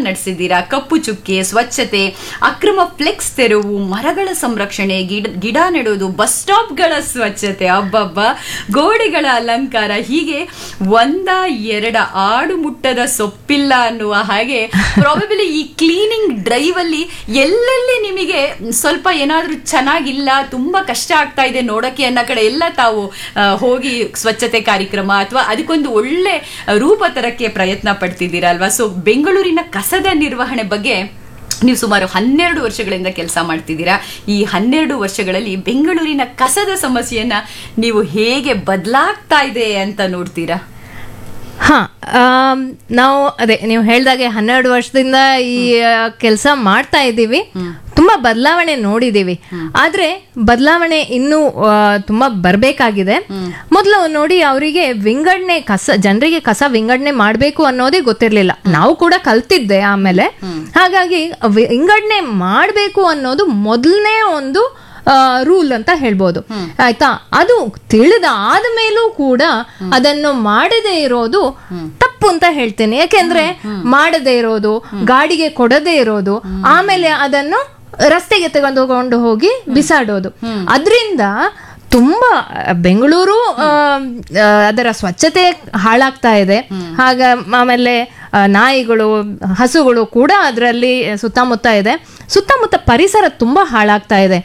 ನಡೆಸಿದ್ದೀರಾ ಕಪ್ಪು ಚುಕ್ಕೆ ಸ್ವಚ್ಛತೆ ಅಕ್ರಮ ಫ್ಲೆಕ್ಸ್ ತೆರವು ಮರಗಳ ಸಂರಕ್ಷಣೆ ಗಿಡ ಗಿಡ ನೆಡೋದು ಬಸ್ ಸ್ಟಾಪ್ಗಳ ಸ್ವಚ್ಛತೆ ಅಬ್ಬಬ್ಬ ಗೋಡೆಗಳ ಅಲಂಕಾರ ಹೀಗೆ ಒಂದ ಎರಡ ಆಡು ಮುಟ್ಟದ ಸೊಪ್ಪಿಲ್ಲ ಅನ್ನುವ ಹಾಗೆ ಪ್ರಾಬಬಲಿ ಈ ಕ್ಲೀನಿಂಗ್ ಡ್ರೈವ್ ಅಲ್ಲಿ ಎಲ್ಲೆಲ್ಲಿ ನಿಮಗೆ ಸ್ವಲ್ಪ ಏನಾದ್ರೂ ಚೆನ್ನಾಗಿಲ್ಲ ತುಂಬಾ ಕಷ್ಟ ಆಗ್ತಾ ಇದೆ ನೋಡಕ್ಕೆ ಅನ್ನೋ ಕಡೆ ಎಲ್ಲ ತಾವು ಆ, ಹೋಗಿ ಸ್ವಚ್ಛತೆ ಕಾರ್ಯಕ್ರಮ ಅಥವಾ ಅದಕ್ಕೊಂದು ಒಳ್ಳೆ ರೂಪ ತರಕ್ಕೆ ಪ್ರಯತ್ನ ಪಡ್ತಿದ್ದೀರಾ ಅಲ್ವಾ ಸೊ ಬೆಂಗಳೂರಿನ ಕಸದ ನಿರ್ವಹಣೆ ಬಗ್ಗೆ ನೀವು ಸುಮಾರು ಹನ್ನೆರಡು ವರ್ಷಗಳಿಂದ ಕೆಲಸ ಮಾಡ್ತಿದ್ದೀರಾ ಈ ಹನ್ನೆರಡು ವರ್ಷಗಳಲ್ಲಿ ಬೆಂಗಳೂರಿನ ಕಸದ ಸಮಸ್ಯೆಯನ್ನ ನೀವು ಹೇಗೆ ಬದಲಾಗ್ತಾ ಇದೆ ಅಂತ ನೋಡ್ತೀರಾ ಹಾ ಆಮ್, ನಾವು ಅದೇ ನೀವು ಹೇಳ್ದಾಗೆ ಹನ್ನೆರಡು ವರ್ಷದಿಂದ ಈ ಕೆಲಸ ಮಾಡ್ತಾ ಇದ್ದೀವಿ ತುಂಬಾ ಬದಲಾವಣೆ ನೋಡಿದೀವಿ ಆದ್ರೆ ಬದಲಾವಣೆ ಇನ್ನೂ ಆ, ತುಂಬಾ ಬರ್ಬೇಕಾಗಿದೆ ಮೊದಲು ನೋಡಿ ಅವರಿಗೆ ವಿಂಗಡಣೆ ಕಸ ಜನರಿಗೆ ಕಸ ವಿಂಗಡಣೆ ಮಾಡಬೇಕು ಅನ್ನೋದೇ ಗೊತ್ತಿರ್ಲಿಲ್ಲ ನಾವು ಕೂಡ ಕಲ್ತಿದ್ದೆ ಆಮೇಲೆ ಹಾಗಾಗಿ ವಿ- ವಿಂಗಡಣೆ ಮಾಡಬೇಕು ಅನ್ನೋದು ಮೊದಲನೇ ಒಂದು ರೂಲ್ ಅಂತ ಹೇಳ್ಬೋದು ಆಯ್ತಾ ಅದು ತಿಳಿದ ಆದ್ಮೇಲೂ ಕೂಡ ಅದನ್ನು ಮಾಡದೇ ಇರೋದು ತಪ್ಪು ಅಂತ ಹೇಳ್ತೇನೆ ಯಾಕೆಂದ್ರೆ ಮಾಡದೇ ಇರೋದು ಗಾಡಿಗೆ ಕೊಡದೇ ಇರೋದು ಆಮೇಲೆ ಅದನ್ನು ರಸ್ತೆಗೆ ತಗೊಂಡು ಹೋಗಿ ಬಿಸಾಡೋದು ಅದರಿಂದ ತುಂಬಾ ಬೆಂಗಳೂರು ಆ, ಆ, ಅದರ ಸ್ವಚ್ಛತೆ ಹಾಳಾಗ್ತಾ ಇದೆ ಹಾಗ ಆಮೇಲೆ ಆ, ನಾಯಿಗಳು ಹಸುಗಳು ಕೂಡ ಅದರಲ್ಲಿ ಸುತ್ತಮುತ್ತ ಇದೆ ಸುತ್ತಮುತ್ತ ಪರಿಸರ ತುಂಬಾ ಹಾಳಾಗ್ತಾ ಇದೆ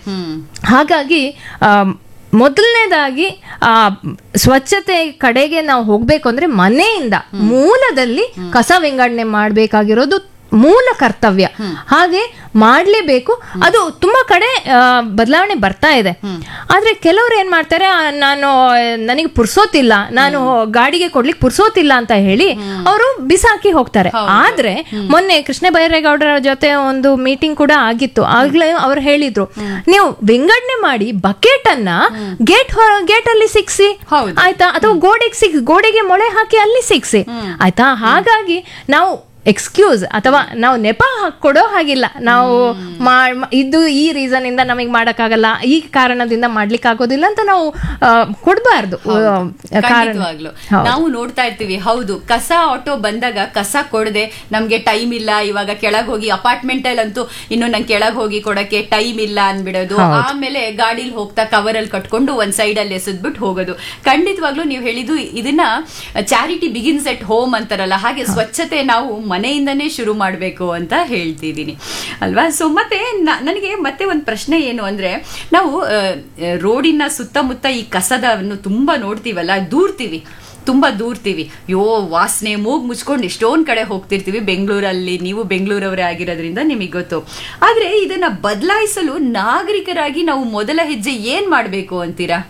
ಹಾಗಾಗಿ ಆ, ಮೊದಲನೇದಾಗಿ ಆ ಸ್ವಚ್ಛತೆ ಕಡೆಗೆ ನಾವು ಹೋಗ್ಬೇಕು ಅಂದ್ರೆ ಮನೆಯಿಂದ ಮೂಲದಲ್ಲಿ ಕಸ ವಿಂಗಡಣೆ ಮಾಡ್ಬೇಕಾಗಿರೋದು ಮೂಲ ಕರ್ತವ್ಯ ಹಾಗೆ ಮಾಡ್ಲೇಬೇಕು ಅದು ತುಂಬಾ ಕಡೆ ಬದಲಾವಣೆ ಬರ್ತಾ ಇದೆ ಆದ್ರೆ ಕೆಲವ್ರು ಏನ್ ಮಾಡ್ತಾರೆ ಆ, ನಾನು ಆ, ನನಗೆ ಪುರ್ಸೋತಿಲ್ಲ ನಾನು ಗಾಡಿಗೆ ಕೊಡ್ಲಿಕ್ಕೆ ಪುರ್ಸೋತಿಲ್ಲ ಅಂತ ಹೇಳಿ ಅವರು ಬಿಸಾಕಿ ಹೋಗ್ತಾರೆ ಆದ್ರೆ ಮೊನ್ನೆ ಕೃಷ್ಣ ಬೈರೇಗೌಡರ ಜೊತೆ ಒಂದು ಮೀಟಿಂಗ್ ಕೂಡ ಆಗಿತ್ತು ಆಗ್ಲೇ ಅವ್ರು ಹೇಳಿದ್ರು ನೀವು ವಿಂಗಡಣೆ ಮಾಡಿ ಬಕೆಟ್ ಅನ್ನ ಗೇಟ್ ಗೇಟ್ ಅಲ್ಲಿ ಸಿಕ್ಸಿ ಹೌದು. ಆಯ್ತಾ ಅಥವಾ ಗೋಡೆಗೆ ಸಿಕ್ಸ್ ಗೋಡೆಗೆ ಮೊಳೆ ಹಾಕಿ ಅಲ್ಲಿ ಸಿಕ್ಸಿ ಆಯ್ತಾ ಹಾಗಾಗಿ ನಾವು ಎಕ್ಸ್ಕ್ಯೂಸ್ ಅಥವಾ ನಾವು ನೆಪ ಹಾಕ್ ಕೊಡೋ ಹಾಗಿಲ್ಲ ನಾವು ಮಾ- ಮ- ಇದು ಈ ರೀಸನ್ ಇಂದ ನಮಗೆ ಮಾಡಕ್ಕಾಗಲ್ಲ ಈ ಕಾರಣದಿಂದ ಮಾಡ್ಲಿಕ್ಕೆ ಆಗೋದಿಲ್ಲ ಅಂತ ನಾವು ಆ, ಕೊಡ್ಬಾರ್ದು ಆ, ಕಾರಣ ಖಂಡಿತವಾಗ್ಲು ನಾವು ನೋಡ್ತಾ ಇರ್ತೀವಿ ಹೌದು ಕಸ ಆಟೋ ಬಂದಾಗ ಕಸ ಕೊಡದೆ ನಮ್ಗೆ ಟೈಮ್ ಇಲ್ಲ ಇವಾಗ ಕೆಳಗ್ ಹೋಗಿ ಅಪಾರ್ಟ್ಮೆಂಟ್ ಅಲ್ಲಂತೂ ಇನ್ನು ನಂಗೆ ಕೆಳಗ್ ಹೋಗಿ ಕೊಡಕ್ಕೆ ಟೈಮ್ ಇಲ್ಲ ಅನ್ಬಿಡೋದು ಆಮೇಲೆ ಗಾಡಿಲಿ ಹೋಗ್ತಾ ಕವರ್ ಅಲ್ಲಿ ಕಟ್ಕೊಂಡು ಒಂದ್ ಸೈಡ್ ಅಲ್ಲಿ ಎಸೆದ್ಬಿಟ್ಟು ಹೋಗೋದು ಖಂಡಿತವಾಗ್ಲೂ ನೀವು ಹೇಳಿದ್ದು ಇದನ್ನ ಚಾರಿಟಿ ಬಿಗಿನ್ಸ್ ಎಟ್ ಹೋಮ್ ಅಂತಾರಲ್ಲ ಹಾಗೆ ಸ್ವಚ್ಛತೆ ನಾವು ಮನೆಯಿಂದನೇ ಶುರು ಮಾಡಬೇಕು ಅಂತ ಹೇಳ್ತಿದ್ದೀನಿ ಅಲ್ವಾ ಸೊ ಮತ್ತೆ ನ- ನನಗೆ ಮತ್ತೆ ಒಂದು ಪ್ರಶ್ನೆ ಏನು ಅಂದ್ರೆ ನಾವು ಆ, ಆ, ರೋಡಿನ ಸುತ್ತಮುತ್ತ ಈ ಕಸದವನ್ನು ತುಂಬಾ ನೋಡ್ತೀವಲ್ಲ ದೂರ್ತೀವಿ ತುಂಬಾ ದೂರ್ತೀವಿ ಯೋ ವಾಸನೆ ಮೂಗ್ ಮುಚ್ಕೊಂಡು ಎಷ್ಟೊಂದ್ ಕಡೆ ಹೋಗ್ತಿರ್ತೀವಿ ಬೆಂಗಳೂರಲ್ಲಿ ನೀವು ಬೆಂಗಳೂರವರೇ ಆಗಿರೋದ್ರಿಂದ ನಿಮಗೆ ಗೊತ್ತು ಆದ್ರೆ ಇದನ್ನ ಬದಲಾಯಿಸಲು ನಾಗರಿಕರಾಗಿ ನಾವು ಮೊದಲ ಹೆಜ್ಜೆ ಏನ್ ಮಾಡ್ಬೇಕು ಅಂತೀರಾ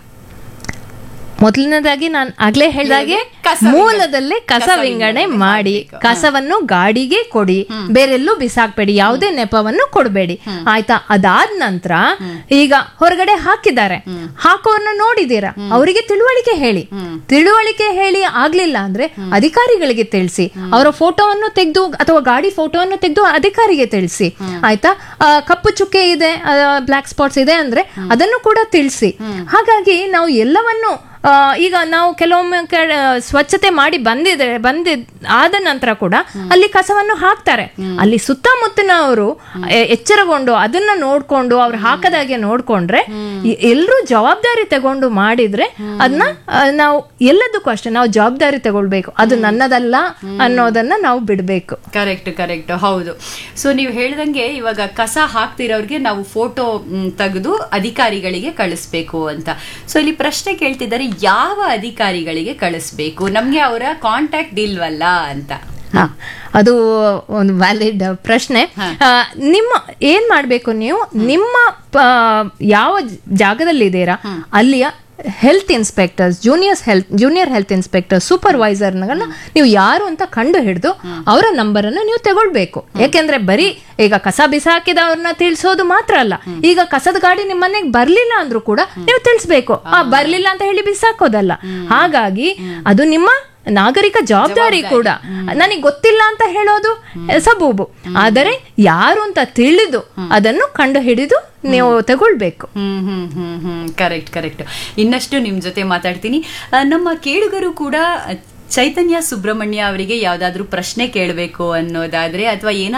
ಮೊದಲನೇದಾಗಿ ನಾನು ಆಗ್ಲೇ ಹೇಳ್ದಾಗೆ ಕಸ ಮೂಲದಲ್ಲೇ ಕಸ ಕಸ ವಿಂಗಡಣೆ ವಿಂಗಡಣೆ ಮಾಡಿ ಮಾಡ್ಬೇಕು. ಕಸವನ್ನು ಗಾಡಿಗೆ ಕೊಡಿ ಬೇರೆಲ್ಲೂ ಬಿಸಾಕ್ಬೇಡಿ ಯಾವುದೇ ನೆಪವನ್ನು ಕೊಡಬೇಡಿ ಆಯ್ತಾ ಅದಾದ ನಂತರ ಈಗ ಹೊರಗಡೆ ಹಾಕಿದ್ದಾರೆ ಹಾಕೋರ್ನ ನೋಡಿದೀರಾ ಅವರಿಗೆ ತಿಳುವಳಿಕೆ ಹೇಳಿ ತಿಳುವಳಿಕೆ ಹೇಳಿ ಆಗ್ಲಿಲ್ಲ ಅಂದ್ರೆ ಅಧಿಕಾರಿಗಳಿಗೆ ತಿಳಿಸಿ ಅವರ ಫೋಟೋವನ್ನು ತೆಗೆದು ಅಥವಾ ಗಾಡಿ ಫೋಟೋವನ್ನು ತೆಗೆದು ಅಧಿಕಾರಿಗೆ ತಿಳಿಸಿ ಆಯ್ತಾ ಆ, ಕಪ್ಪು ಚುಕ್ಕೆ ಇದೆ ಬ್ಲಾಕ್ ಸ್ಪಾಟ್ಸ್ ಇದೆ ಅಂದ್ರೆ ಅದನ್ನು ಕೂಡ ತಿಳಿಸಿ ಹಾಗಾಗಿ ನಾವು ಎಲ್ಲವನ್ನು ಆ, ಈಗ ನಾವು ಕೆಲವೊಮ್ಮೆ ಕಡೆ ಸ್ವಚ್ಛತೆ ಮಾಡಿ ಬಂದಿದ್ರೆ ಬಂದಿದ್ ಆದ ನಂತರ ಕೂಡ ಅಲ್ಲಿ ಕಸವನ್ನು ಹಾಕ್ತಾರೆ ಅಲ್ಲಿ ಸುತ್ತಮುತ್ತಲಿನವರು ಎ- ಎಚ್ಚರಗೊಂಡು ಅದನ್ನ ನೋಡ್ಕೊಂಡು ಅವ್ರು ಹಾಕದಾಗೆ ನೋಡ್ಕೊಂಡ್ರೆ ಎಲ್ಲರೂ ಜವಾಬ್ದಾರಿ ತಗೊಂಡು ಮಾಡಿದ್ರೆ ಅದನ್ನ ನಾವು ಎಲ್ಲದಕ್ಕೂ ಅಷ್ಟೇ ನಾವು ಜವಾಬ್ದಾರಿ ತಗೊಳ್ಬೇಕು ಅದು ನನ್ನದಲ್ಲ ಅನ್ನೋದನ್ನ ನಾವು ಬಿಡ್ಬೇಕು ಕರೆಕ್ಟ್ ಕರೆಕ್ಟ್ ಹೌದು ಸೊ ನೀವು ಹೇಳ್ದಂಗೆ ಇವಾಗ ಕಸ ಹಾಕ್ತಿರೋರ್ಗೆ ನಾವು ಫೋಟೋ ತೆಗೆದು ಅಧಿಕಾರಿಗಳಿಗೆ ಕಳಿಸ್ಬೇಕು ಅಂತ ಸೊ ಇಲ್ಲಿ ಪ್ರಶ್ನೆ ಕೇಳ್ತಿದ್ದಾರೆ ಯಾವ ಅಧಿಕಾರಿಗಳಿಗೆ ಕಳಿಸ್ಬೇಕು ನಮ್ಗೆ ಅವರ ಕಾಂಟ್ಯಾಕ್ಟ್ ಇಲ್ವಲ್ಲ ಅಂತ ಹಾ, ಅದು ಒಂದು ವ್ಯಾಲಿಡ್ ಪ್ರಶ್ನೆ ಆ, ನಿಮ್ಮ ಏನ್ ಮಾಡ್ಬೇಕು ನೀವು ನಿಮ್ಮ ಪ- ಯಾವ ಜಾಗದಲ್ಲಿ ಇದ್ದೀರಾ ಅಲ್ಲಿಯ health inspectors juniors health junior health inspector ಸೂಪರ್ವೈಸರ್ಗಳನ್ನ ನೀವು ಯಾರು ಅಂತ ಕಂಡು ಹಿಡಿದು ಅವರ ನಂಬರ್ ಅನ್ನು ನೀವು ತಗೊಳ್ಬೇಕು ಯಾಕೆಂದ್ರೆ ಬರೀ ಈಗ ಕಸ ಬಿಸಾಕಿದವ್ರನ್ನ ತಿಳಿಸೋದು ಮಾತ್ರ ಅಲ್ಲ ಈಗ ಕಸದ ಗಾಡಿ ನಿಮ್ಮ ಮನೆಗೆ ಬರ್ಲಿಲ್ಲ ಅಂದ್ರೂ ಕೂಡ ನೀವು ತಿಳಿಸ್ಬೇಕು ಆ ಬರ್ಲಿಲ್ಲ ಅಂತ ಹೇಳಿ ಬಿಸಾಕೋದಲ್ಲ ಹಾಗಾಗಿ ಅದು ನಿಮ್ಮ ನಾಗರಿಕ ಜವಾಬ್ದಾರಿ ಕೂಡ ನನಗೆ ಗೊತ್ತಿಲ್ಲ ಅಂತ ಹೇಳೋದು ಸಬೂಬು ಆದರೆ ಯಾರು ಅಂತ ತಿಳಿದು ಅದನ್ನು ಕಂಡು ಹಿಡಿದು ನೀವು ತಗೊಳ್ಬೇಕು ಹ್ಮ್ ಹ್ಮ್ ಹ್ಮ್ ಹ್ಮ್ ಕರೆಕ್ಟ್ ಕರೆಕ್ಟ್ ಇನ್ನಷ್ಟು ನಿಮ್ ಜೊತೆ ಮಾತಾಡ್ತೀನಿ ಆ, ನಮ್ಮ ಕೇಳುಗರು ಕೂಡ ಚೈತನ್ಯ ಸುಬ್ರಹ್ಮಣ್ಯ ಅವರಿಗೆ ಯಾವ್ದಾದ್ರು ಪ್ರಶ್ನೆ ಕೇಳಬೇಕು ಅನ್ನೋದಾದ್ರೆ ಅಥವಾ ಏನಾದ್ರು